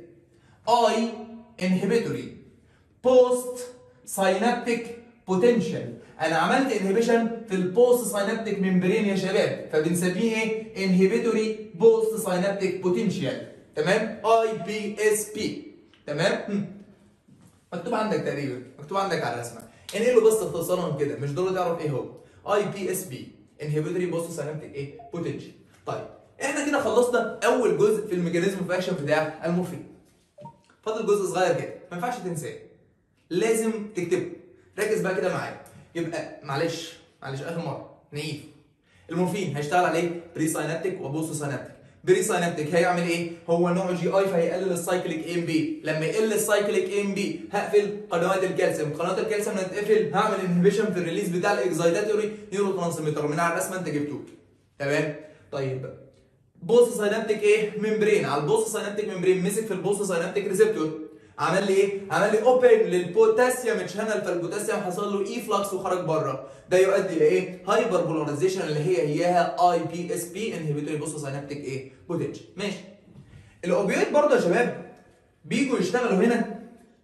اي انهبيتوري بوست ساينابتيك بوتنشال انا عملت انهبيشن في البوست ساينابتيك ممبرين يا شباب فبنسميه ايه انهبيتوري بوست ساينابتيك بوتنشال تمام اي بي اس بي تمام هم. مكتوب عندك تقريبا مكتوب عندك على الرسمه انقله بس اختصارا كده مش ضروري تعرف ايه هو اي بي اس بي انهبيتوري بوست ساينابتيك ايه بوتنشال طيب احنا كده خلصنا اول جزء في الميكانيزم اوف اكشن بتاع المورفين فاضل جزء صغير كده ما ينفعش تنساه لازم تكتبه ركز بقى كده معايا يبقى معلش معلش اخر مره نعيد المورفين هيشتغل عليه بري ساينابتيك وبوست ساينابتيك بري ساينابتيك هيعمل ايه هو نوع جي اي فهيقلل السايكليك ام بي لما يقل السايكليك ام بي هقفل قنوات الكالسيوم قنوات الكالسيوم لما تتقفل هعمل انهبيشن في الريليز بتاع الاكزايتاتوري نيورو ترانسميتر من على الرسمه انت جبتوه تمام طيب بوست ساينابتيك ايه ممبرين على البوست ساينابتيك ممبرين مسك في البوست ساينابتيك ريسبتور عمل لي ايه عمل لي اوبن للبوتاسيوم شانل فالبوتاسيوم حصل له اي فلكس وخرج بره ده يؤدي الى ايه هايبر بولاريزيشن اللي هي اياها اي بي اس بي انهبيتوري بوست ساينابتيك ايه بوتنشال ماشي الاوبيويد برضه يا شباب بيجوا يشتغلوا هنا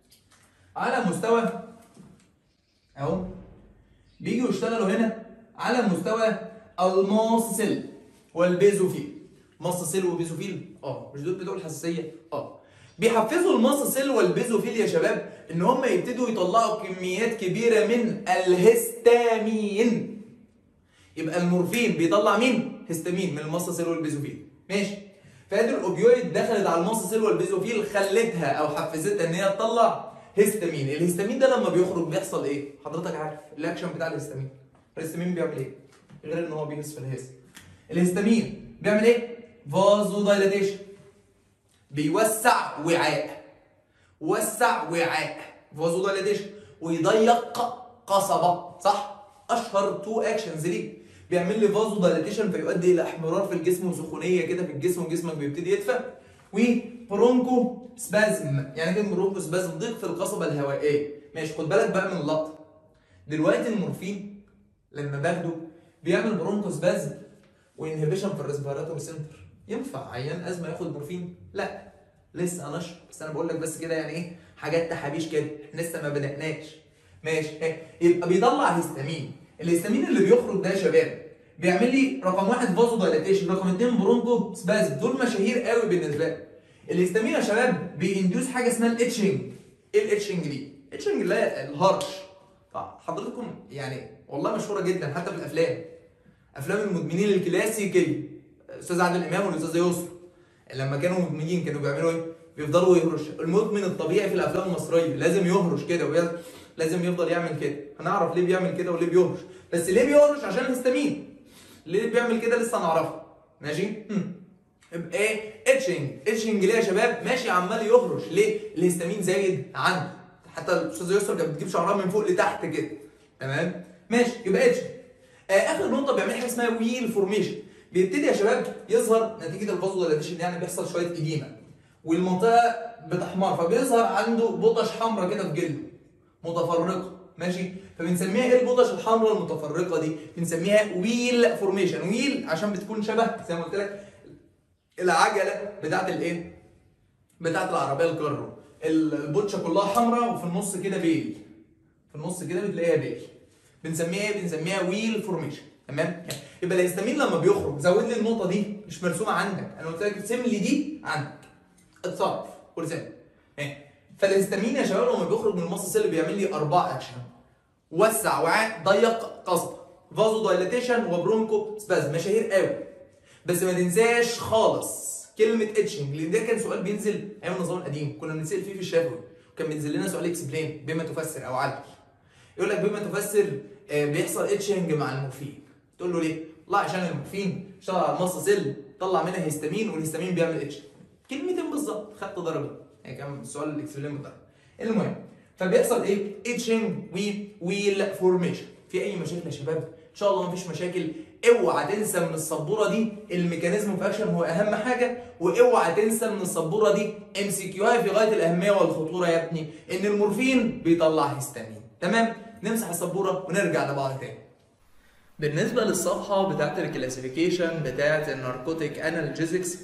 على مستوى اهو بيجوا يشتغلوا هنا على مستوى الماس سيل والبيزوفيل ماس سيل وبيزوفيل اه مش دول بتوع الحساسيه اه بيحفزوا الماس سيل والبيزوفيل يا شباب ان هم يبتدوا يطلعوا كميات كبيره من الهستامين يبقى المورفين بيطلع مين هستامين من الماس سيل والبيزوفيل ماشي فادي الاوبيويد دخلت على الماس سيل والبيزوفيل خلتها او حفزتها ان هي تطلع هيستامين الهيستامين ده لما بيخرج بيحصل ايه حضرتك عارف الاكشن بتاع الهيستامين الهيستامين بيعمل ايه غير ان هو بيهز في الهيس الهيستامين بيعمل ايه فازو دايلاتيشن بيوسع وعاء وسع وعاء فازو دايلاتيشن ويضيق قصبه صح اشهر تو اكشنز ليه بيعمل لي فازو دايلاتيشن فيؤدي الى احمرار في الجسم وسخونيه كده في الجسم وجسمك بيبتدي يدفى وبرونكو سبازم يعني كلمه برونكو سبازم ضيق في القصبه الهوائيه ماشي خد بالك بقى من اللقطه دلوقتي المورفين لما باخده بيعمل برونكو سبازم وانهبيشن في الريسبيراتوري سنتر ينفع عيان ازمه ياخد مورفين لا لسه هنشرح بس انا بقول لك بس كده يعني ايه حاجات تحابيش كده احنا لسه ما بدأناش ماشي إيه؟ يبقى بيطلع هيستامين الهيستامين اللي بيخرج ده يا شباب بيعمل لي رقم واحد فازو دايلاتيشن رقم اثنين برونكو سبازم دول مشاهير قوي بالنسبه لي الهيستامين يا شباب بيندوس حاجه اسمها الاتشنج ايه الاتشنج دي؟ الاتشنج اللي هي الهرش فحضرتكم يعني والله مشهوره جدا حتى في الافلام افلام المدمنين الكلاسيكيه الاستاذ عادل امام والاستاذ يسر لما كانوا مدمنين كانوا بيعملوا ايه؟ بيفضلوا يهرش المدمن الطبيعي في الافلام المصريه لازم يهرش كده وبي... لازم يفضل يعمل كده هنعرف ليه بيعمل كده وليه بيهرش بس ليه بيهرش عشان الهستامين ليه بيعمل كده لسه هنعرفه ماشي يبقى ايه اتشنج اتشنج ليه يا شباب ماشي عمال يهرش ليه الهستامين زايد عنده حتى الاستاذ يسر كانت بتجيب شعرها من فوق لتحت كده تمام ماشي يبقى اتشنج آه اخر نقطه بيعمل حاجه اسمها ويل فورميشن بيبتدي يا شباب يظهر نتيجه الفازو دايلاتيشن يعني بيحصل شويه اديمه والمنطقه بتحمر فبيظهر عنده بطش حمراء كده في جلده متفرقه ماشي فبنسميها ايه البطش الحمراء المتفرقه دي بنسميها ويل فورميشن ويل عشان بتكون شبه زي ما قلت لك العجله بتاعت الايه بتاعت العربيه الكارو البوتشه كلها حمراء وفي النص كده بيل في النص كده بتلاقيها بيل بنسميها ايه بنسميها ويل فورميشن تمام يبقى الهستامين لما بيخرج زود لي النقطه دي مش مرسومه عندك انا قلت لك ارسم لي دي عندك اتصرف ارسم فالهستامين يا شباب لما بيخرج من المصل سيل بيعمل لي اربع اكشن وسع وعاء ضيق قصبه فازو دايلاتيشن وبرونكو سبازم مشاهير قوي بس ما تنساش خالص كلمه اتشنج لان ده كان سؤال بينزل ايام النظام القديم كنا بنسال فيه في الشفوي وكان بينزل لنا سؤال اكسبلين بما تفسر او علل يقول لك بما تفسر بيحصل اتشنج مع المورفين تقول له ليه؟ والله عشان المورفين اشتغل على المصل سيل طلع منها هيستامين والهيستامين بيعمل اتش كلمتين بالظبط خدت درجه يعني كان السؤال الاكسبلين بالدرجه المهم فبيحصل ايه؟ اتشنج ويل فورميشن في اي مشاكل يا شباب؟ ان شاء الله مفيش مشاكل اوعى تنسى من السبوره دي الميكانيزم في اكشن هو اهم حاجه واوعى تنسى من السبوره دي ام سي كيو في غايه الاهميه والخطوره يا ابني ان المورفين بيطلع هيستامين تمام؟ نمسح السبوره ونرجع لبعض تاني بالنسبه للصفحه بتاعت الكلاسيفيكيشن بتاعت الناركوتيك انالجيزكس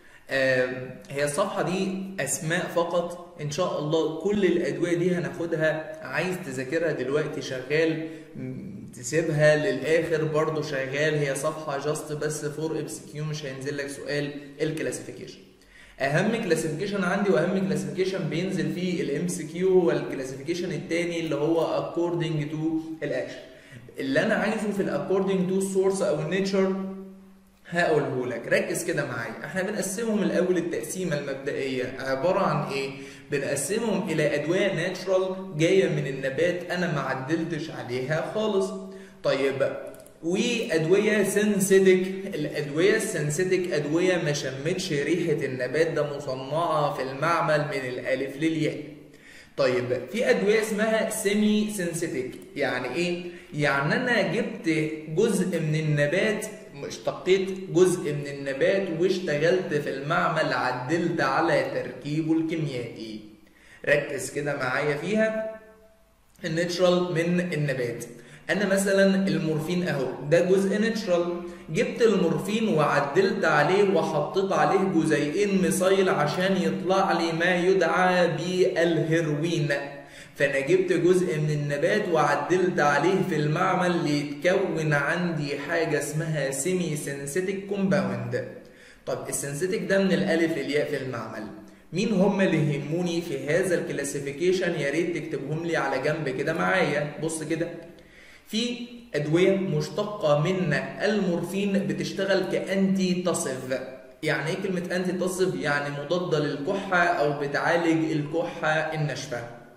هي الصفحه دي اسماء فقط ان شاء الله كل الادويه دي هناخدها عايز تذاكرها دلوقتي شغال تسيبها للاخر برضو شغال هي صفحه جاست بس فور ابس كيو مش هينزل لك سؤال الكلاسيفيكيشن اهم كلاسيفيكيشن عندي واهم كلاسيفيكيشن بينزل فيه الام سي كيو هو الكلاسيفيكيشن الثاني اللي هو according to الاكشن اللي انا عايزه في الاكوردنج تو سورس او النيتشر هقوله لك ركز كده معايا احنا بنقسمهم الاول التقسيمه المبدئيه عباره عن ايه بنقسمهم الى ادويه ناتشرال جايه من النبات انا ما عدلتش عليها خالص طيب وادويه سينسيتك الادويه السينسيتك ادويه ما شمتش ريحه النبات ده مصنعه في المعمل من الالف للياء طيب في ادويه اسمها سيمي سينسيتك يعني ايه يعني انا جبت جزء من النبات اشتقيت جزء من النبات واشتغلت في المعمل عدلت على تركيبه الكيميائي ركز كده معايا فيها الناتشرال من النبات انا مثلا المورفين اهو ده جزء ناتشرال جبت المورفين وعدلت عليه وحطيت عليه جزيئين ميثايل عشان يطلع لي ما يدعى بالهيروين فانا جبت جزء من النبات وعدلت عليه في المعمل ليتكون عندي حاجه اسمها سيمي سينسيتك كومباوند طب السينسيتك ده من الالف للياء في المعمل مين هم اللي يهموني في هذا الكلاسيفيكيشن يا ريت تكتبهم لي على جنب كده معايا بص كده في ادويه مشتقه من المورفين بتشتغل كانتي تصف يعني ايه كلمه انتي تصف يعني مضاده للكحه او بتعالج الكحه الناشفه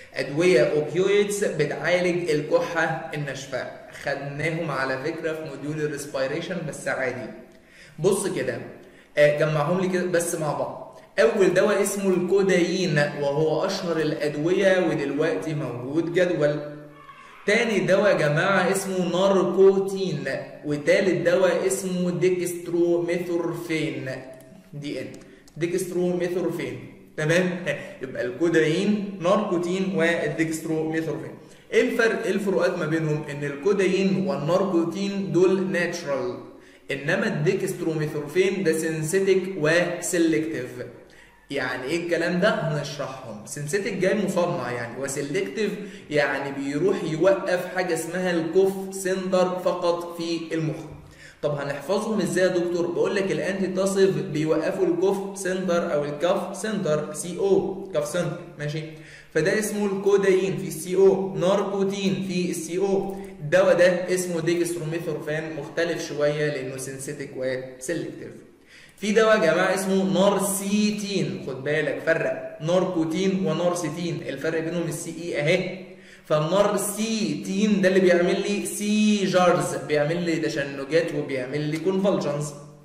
ادويه اوبيويدز بتعالج الكحه الناشفه خدناهم على فكره في موديول الريسبيريشن بس عادي بص كده آه، جمعهم لي كده بس مع بعض اول دواء اسمه الكودايين وهو اشهر الادويه ودلوقتي موجود جدول تاني دواء يا جماعه اسمه ناركوتين وتالت دواء اسمه ديكسترو ميثورفين دي ان ديكسترو ميثورفين تمام يبقى الكودايين ناركوتين والديكسترو ميثورفين ايه الفرق ايه الفروقات ما بينهم ان الكودايين والناركوتين دول ناتشرال انما الديكستروميثورفين ده سينثيتك وسيلكتيف يعني ايه الكلام ده هنشرحهم سينثيتك جاي مصنع يعني وسيلكتيف يعني بيروح يوقف حاجه اسمها الكوف سنتر فقط في المخ طب هنحفظهم ازاي يا دكتور بقول لك الانتي تاسيف بيوقفوا الكوف سنتر او الكاف سنتر سي او كاف سنتر ماشي فده اسمه الكودايين في السي او ناركوتين في السي او الدواء ده اسمه ديجستروميثورفان مختلف شويه لانه سينثيتك وسيلكتيف في دواء يا جماعه اسمه نارسيتين خد بالك فرق ناركوتين ونارسيتين الفرق بينهم السي اي اهي فالنارسيتين ده اللي بيعمل لي سيجارز بيعمل لي تشنجات وبيعمل لي كونفولجنز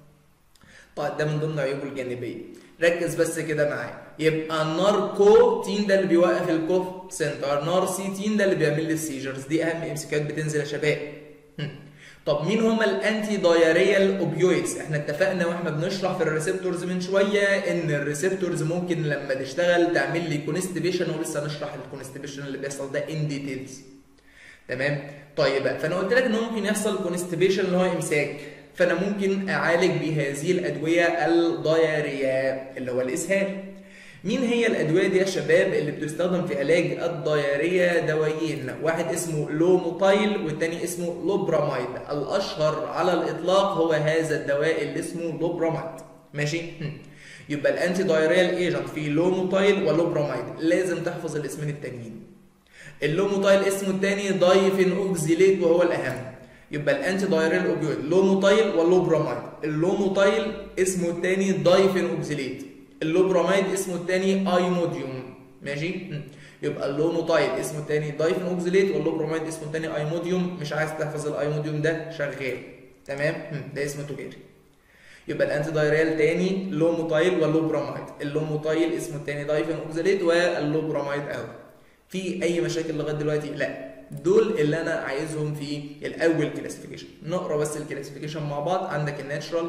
طيب ده من ضمن عيوبه الجانبيه ركز بس كده معايا يبقى الناركوتين ده اللي بيوقف الكوف سنتر نارسيتين ده اللي بيعمل لي السيجرز دي اهم امسكات بتنزل يا شباب هم. طب مين هما الانتي دايريال اوبيويدز احنا اتفقنا واحنا بنشرح في الريسبتورز من شويه ان الريسبتورز ممكن لما تشتغل تعمل لي كونستيبيشن ولسه نشرح الكونستيبيشن اللي بيحصل ده ان ديتيلز تمام طيب فانا قلت لك ان ممكن يحصل كونستيبيشن اللي هو امساك فانا ممكن اعالج بهذه الادويه الضياريه اللي هو الاسهال مين هي الادويه دي يا شباب اللي بتستخدم في علاج الضياريه دوايين واحد اسمه لوموتايل والتاني اسمه لوبراميد الاشهر على الاطلاق هو هذا الدواء اللي اسمه لوبراميد ماشي يبقى الانتي دايريال ايجنت في لوموتايل ولوبراميد لازم تحفظ الاسمين التانيين اللوموتايل اسمه التاني دايفين اوكزيليت وهو الاهم يبقى الانتي دايريال اوبيويد لوموتايل واللوبراميد اللوموتايل اسمه التاني دايفين اوكزيليت اللوبراميد اسمه التاني ايموديوم ماشي يبقى اللوموتايل اسمه التاني دايفين اوكزيليت واللوبراميد اسمه التاني ايموديوم مش عايز تحفظ الايموديوم ده شغال تمام ده اسمه تجاري يبقى الانتي دايريال تاني لوموتايل واللوبراميد اللوموتايل اسمه التاني دايفين اوكزيليت واللوبراميد اهو في اي مشاكل لغايه دلوقتي لا دول اللي انا عايزهم في الاول كلاسيفيكيشن نقرا بس الكلاسيفيكيشن مع بعض عندك الناتشرال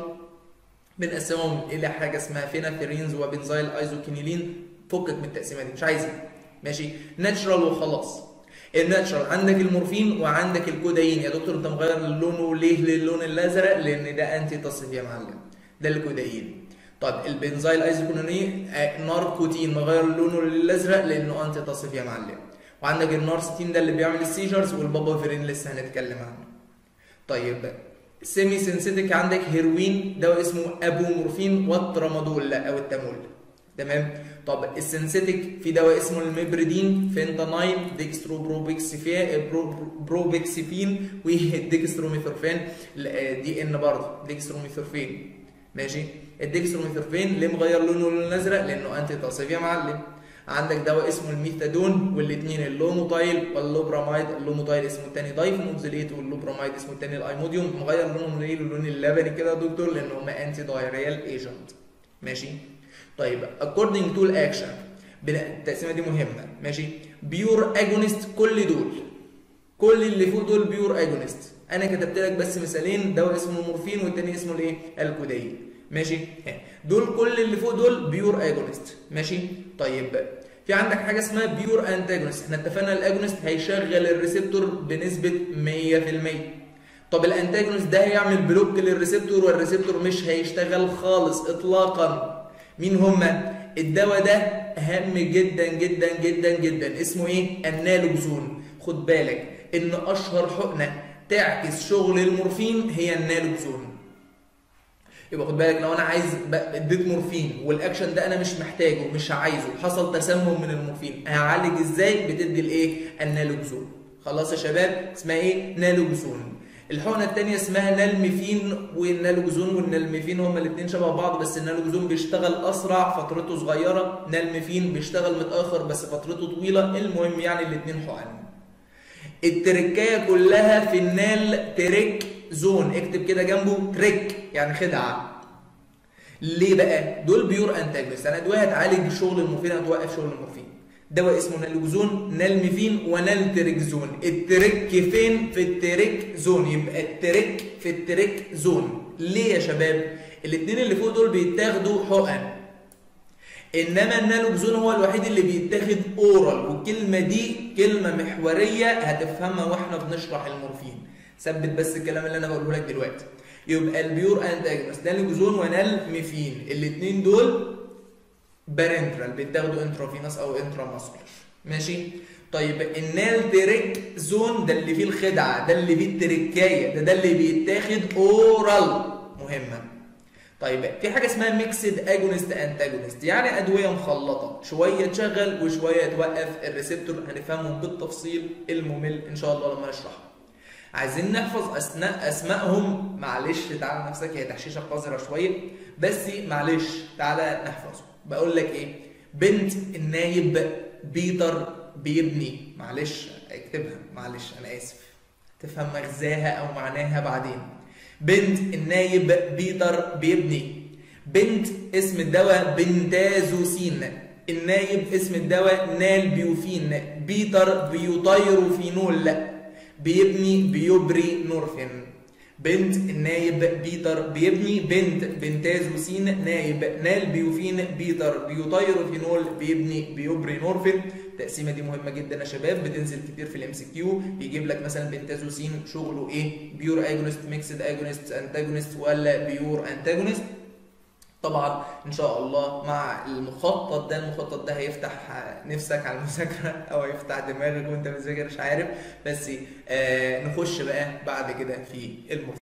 بنقسمهم الى حاجه اسمها فيناثيرينز وبنزايل ايزوكينيلين فكك من التقسيمه دي مش عايزها ماشي ناتشرال وخلاص الناتشرال عندك المورفين وعندك الكودايين يا دكتور انت مغير لونه ليه للون الازرق لان ده انتي تصف يا معلم ده الكودايين طب البنزايل ايزوكينيلين ناركوتين مغير لونه للازرق لانه انتي تصف يا معلم وعندك النارستين ده اللي بيعمل السيجرز والبابافيرين لسه هنتكلم عنه طيب سيمي سينثيتك عندك هيروين دواء اسمه ابومورفين والترامادول او التامول تمام طب السينثيتك في دواء اسمه الميبريدين فينتانايل ديكسترو بروبيكسيفين بروبيكسيفين والديكستروميثورفين دي ان برضه ديكستروميثورفين ماشي الديكستروميثورفين ليه مغير لونه لون الازرق لانه انتي تصيف يا معلم عندك دواء اسمه الميثادون والاثنين اللوموتايل واللوبراميد اللوموتايل اسمه الثاني دايفنوكسيليت واللوبراميد اسمه الثاني الايموديوم مغير لونهم ليه للون اللبني كده يا دكتور لان هم انتي دايريال ايجنت ماشي طيب according to الاكشن التقسيمه دي مهمه ماشي بيور اجونست كل دول كل اللي فوق دول بيور اجونست انا كتبت لك بس مثالين دواء اسمه المورفين والتاني اسمه الايه الكودايين ماشي دول كل اللي فوق دول بيور اجونست ماشي طيب في عندك حاجه اسمها بيور انتاجونست احنا اتفقنا الاجونست هيشغل الريسبتور بنسبه 100% طب الانتاجونست ده هيعمل بلوك للريسبتور والريسبتور مش هيشتغل خالص اطلاقا مين هما الدواء ده اهم جدا جدا جدا جدا اسمه ايه النالوكزون خد بالك ان اشهر حقنه تعكس شغل المورفين هي النالوكزون يبقى خد بالك لو انا عايز اديت مورفين والاكشن ده انا مش محتاجه مش عايزه حصل تسمم من المورفين هعالج ازاي بتدي الايه النالوكزون خلاص يا شباب اسمها ايه نالوكزون الحقنه الثانيه اسمها نالميفين والنالوجزون والنالميفين هما الاثنين شبه بعض بس النالوجزون بيشتغل اسرع فترته صغيره نالميفين بيشتغل متاخر بس فترته طويله المهم يعني الاثنين حقن التركايه كلها في النال تريك زون اكتب كده جنبه تريك يعني خدعه ليه بقى دول بيور انتاجونست يعني ادويه هتعالج شغل المورفين هتوقف شغل المورفين دواء اسمه نالوجزون نالميفين ونالتريكزون التريك فين في التريك زون يبقى التريك في التريك زون ليه يا شباب الاثنين اللي فوق دول بيتاخدوا حقن انما النالوجزون هو الوحيد اللي بيتاخد اورال والكلمه دي كلمه محوريه هتفهمها واحنا بنشرح المورفين ثبت بس الكلام اللي انا بقوله لك دلوقتي يبقى البيور انتاجونست نالوجزون ونالميفين الاثنين دول بارنترال بيتاخدوا انترافينوس او انترا ماسكولار ماشي طيب النال تريك زون ده اللي فيه الخدعه ده اللي فيه التركايه ده ده اللي بيتاخد اورال مهمه طيب في حاجه اسمها ميكسد اجونست انتاجونست يعني ادويه مخلطه شويه تشغل وشويه توقف الريسبتور هنفهمهم بالتفصيل الممل ان شاء الله لما نشرحهم عايزين نحفظ أسماء اسمائهم معلش تعالى نفسك هي تحشيشه قذره شويه بس معلش تعالى نحفظه بقول لك ايه بنت النايب بيتر بيبني معلش اكتبها معلش انا اسف تفهم مغزاها او معناها بعدين بنت النايب بيتر بيبني بنت اسم الدواء بنتازوسين النايب اسم الدواء نال بيوفين بيتر بيوتيروفينول بيبني بيبري نورفين بنت النايب بيتر بيبني بنت بنتازوسين نايب نال بيوفين بيتر بيوتيروفينول بيبني بيبري نورفين التقسيمه دي مهمه جدا يا شباب بتنزل كتير في الام سي كيو يجيب لك مثلا بنتازوسين شغله ايه بيور اجونست ميكسد اجونست انتاجونست ولا بيور انتاجونست طبعا ان شاء الله مع المخطط ده المخطط ده هيفتح نفسك على المذاكره او هيفتح دماغك وانت بتذاكر مش عارف بس آه نخش بقى بعد كده في المخطط